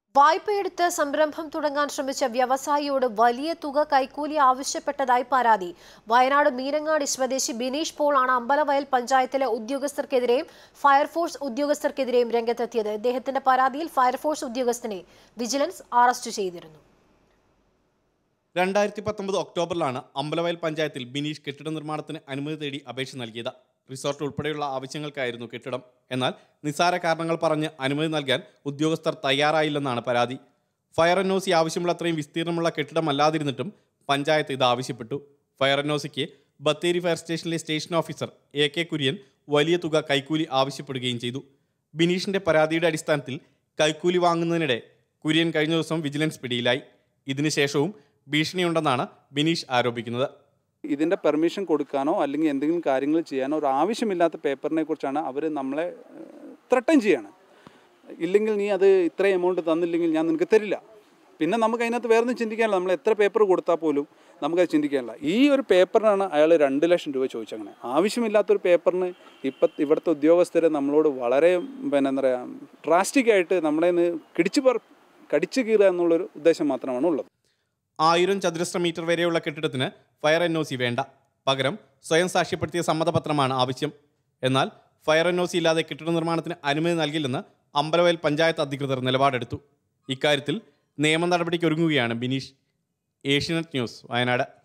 വായ്പയെടുത്ത് സംരംഭം തുടങ്ങാൻ ശ്രമിച്ച വ്യവസായിയോട് വലിയ തുക കൈക്കൂലി ആവശ്യപ്പെട്ടതായി പരാതി വയനാട് മീനങ്ങാടി സ്വദേശി ബിനീഷ് പോളാണ് അമ്പലവയൽ പഞ്ചായത്തിലെ ഉദ്യോഗസ്ഥർക്കെതിരെയും ഫയർഫോഴ്സ് ഉദ്യോഗസ്ഥർക്കെതിരെയും രംഗത്തെത്തിയത് ഇദ്ദേഹത്തിന്റെ പരാതിയിൽ ഫയർഫോഴ്സ് ഉദ്യോഗസ്ഥനെ വിജിലൻസ് അറസ്റ്റ് ചെയ്തിരുന്നു രണ്ടായിരത്തി പത്തൊമ്പത് ഒക്ടോബറിലാണ് അമ്പലവയൽ പഞ്ചായത്തിൽ ബിനീഷ് കെട്ടിട നിർമ്മാണത്തിന് അനുമതി തേടി അപേക്ഷ നൽകിയത് റിസോർട്ട് ഉൾപ്പെടെയുള്ള ആവശ്യങ്ങൾക്കായിരുന്നു കെട്ടിടം എന്നാൽ നിസ്സാര കാരണങ്ങൾ പറഞ്ഞ് അനുമതി നൽകാൻ ഉദ്യോഗസ്ഥർ തയ്യാറായില്ലെന്നാണ് പരാതി ഫയർ എൻ ഒ സി ആവശ്യമുള്ളത്രയും വിസ്തീർണമുള്ള കെട്ടിടമല്ലാതിരുന്നിട്ടും പഞ്ചായത്ത് ഇത് ആവശ്യപ്പെട്ടു ഫയർ എൻ ഒ സിക്ക് ബത്തേരി ഫയർ സ്റ്റേഷനിലെ station officer A K Kurian വലിയ തുക കൈക്കൂലി ആവശ്യപ്പെടുകയും ചെയ്തു ബിനീഷിന്റെ പരാതിയുടെ അടിസ്ഥാനത്തിൽ കൈക്കൂലി വാങ്ങുന്നതിനിടെ കുര്യൻ കഴിഞ്ഞ ദിവസം വിജിലൻസ് പിടിയിലായി ഇതിനുശേഷവും ഭീഷണിയുണ്ടെന്നാണ് ബിനീഷ് ആരോപിക്കുന്നത് ഇതിൻ്റെ പെർമിഷൻ കൊടുക്കാനോ അല്ലെങ്കിൽ എന്തെങ്കിലും കാര്യങ്ങൾ ചെയ്യാനോ ഒരു ആവശ്യമില്ലാത്ത പേപ്പറിനെ കുറിച്ചാണ് അവർ നമ്മളെ ത്രട്ടൻ ചെയ്യാണ് ഇല്ലെങ്കിൽ നീ അത് ഇത്ര എമൗണ്ട് തന്നില്ലെങ്കിൽ ഞാൻ നിനക്ക് തരില്ല പിന്നെ നമുക്ക് അതിനകത്ത് വേറെ ഒന്നും ചിന്തിക്കാനില്ല നമ്മൾ എത്ര പേപ്പർ കൊടുത്താൽ പോലും നമുക്കത് ചിന്തിക്കാനില്ല ഈ ഒരു പേപ്പറിനാണ് അയാൾ രണ്ട് ലക്ഷം രൂപ ചോദിച്ചങ്ങനെ ആവശ്യമില്ലാത്തൊരു പേപ്പറിന് ഇപ്പം ഇവിടുത്തെ ഉദ്യോഗസ്ഥർ നമ്മളോട് വളരെ പിന്നെ എന്താ പറയുക ഡ്രാസ്റ്റിക്കായിട്ട് നമ്മളെ നിന്ന് കിടിച്ചു പറ കടിച്ചു കീറുക എന്നുള്ളൊരു ഉദ്ദേശം മാത്രമാണ് ഉള്ളത് ആയിരം ചതുരശ്ര മീറ്റർ വരെയുള്ള കെട്ടിടത്തിന് ഫയർ എൻ ഒ സി വേണ്ട പകരം സ്വയം സാക്ഷ്യപ്പെടുത്തിയ സമ്മതപത്രമാണ് ആവശ്യം എന്നാൽ ഫയർ എൻ ഒ സി ഇല്ലാതെ കെട്ടിട നിർമ്മാണത്തിന് അനുമതി നൽകില്ലെന്ന് അമ്പലവയൽ പഞ്ചായത്ത് അധികൃതർ നിലപാടെടുത്തു ഇക്കാര്യത്തിൽ നിയമ നടപടിക്കൊരുങ്ങുകയാണ് ബിനീഷ് ഏഷ്യനെറ്റ് ന്യൂസ് വയനാട്